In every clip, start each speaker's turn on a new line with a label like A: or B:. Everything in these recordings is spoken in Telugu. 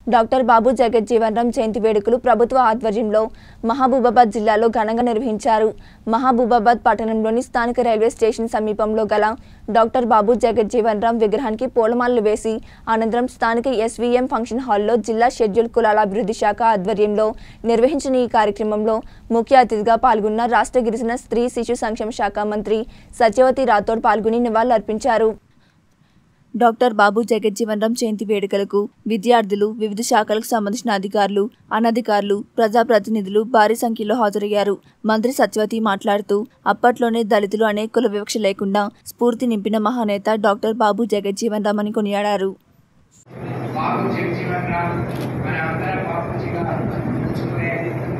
A: డాక్టర్ బాబు జగజ్జీవన్ రామ్ జయంతి వేడుకలు ప్రభుత్వ ఆధ్వర్యంలో మహబూబాబాద్ జిల్లాలో ఘనంగా నిర్వహించారు మహబూబాబాద్ పట్టణంలోని స్థానిక రైల్వే స్టేషన్ సమీపంలో గల డాక్టర్ బాబు జగజ్జీవన్ రామ్ విగ్రహానికి పూలమాలలు వేసి అనంతరం స్థానిక ఎస్వీఎం ఫంక్షన్ హాల్లో జిల్లా షెడ్యూల్ కులాల అభివృద్ధి శాఖ ఆధ్వర్యంలో నిర్వహించిన ఈ కార్యక్రమంలో ముఖ్య అతిథిగా పాల్గొన్న రాష్ట్ర గిరిజన స్త్రీ శిశు సంక్షేమ శాఖ మంత్రి సత్యవతి రాథోడ్ పాల్గొని నివాళులర్పించారు డాక్టర్ బాబు జగజ్జీవన్ రామ్ జయంతి వేడుకలకు విద్యార్థులు వివిధ శాఖలకు సంబంధించిన అధికారులు అనధికారులు ప్రజాప్రతినిధులు భారీ సంఖ్యలో హాజరయ్యారు మంత్రి సత్యవతి మాట్లాడుతూ అప్పట్లోనే దళితులు అనే కుల వివక్ష లేకుండా స్ఫూర్తి నింపిన మహానేత డాక్టర్ బాబు జగజ్జీవన్ రామ్ అని కొనియాడారు
B: బాబు జగజీవన్ రామ్ మన అందరం బాబుజీగా ఉంచుకునే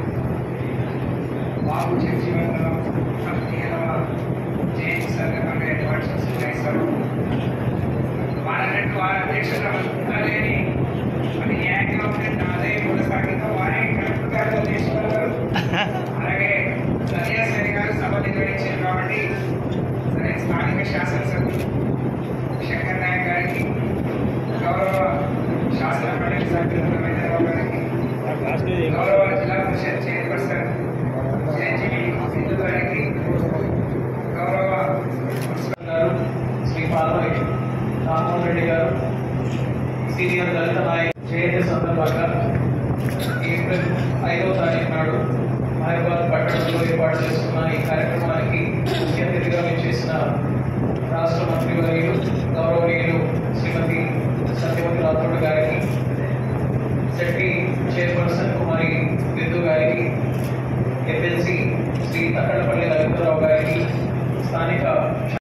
B: బాబు జగజీవన్ రామ్ పదిహేనవ జయంతి సందర్భంగా ఏర్పాటు చేసుకునేసారు వాళ్ళంటే వారి అధ్యక్షత ఉండాలని అది న్యాయంగా ఉంటే అదే కొనసాగితే వారే కరెక్ట్గా తీసుకున్నారు అలాగే సన్యాసి గారు సభ నిర్వహించారు కాబట్టి సరే స్థానిక శాసనసభ్యులు శంకర్ నాయక్ గారికి గౌరవ శాసన మండలి సభ్యులు రవీంద్రరావు గారికి గౌరవ జిల్లా పరిషత్ చైర్పర్సన్ చిరంజీవి సింధు గారికి గౌరవ
C: గారు శ్రీ పాల్వాయి రామ్మోహన్ రెడ్డి గారు సీనియర్ దళిత నాయక్ జయంతి సందర్భంగా ఏప్రిల్ ఐదవ తారీఖు నాడు హైదరాబాద్ పట్టణంలో ఏర్పాటు చేసుకున్న ఈ కార్యక్రమానికి ముఖ్య అతిథిగా చేసిన రాష్ట్ర మంత్రి వారి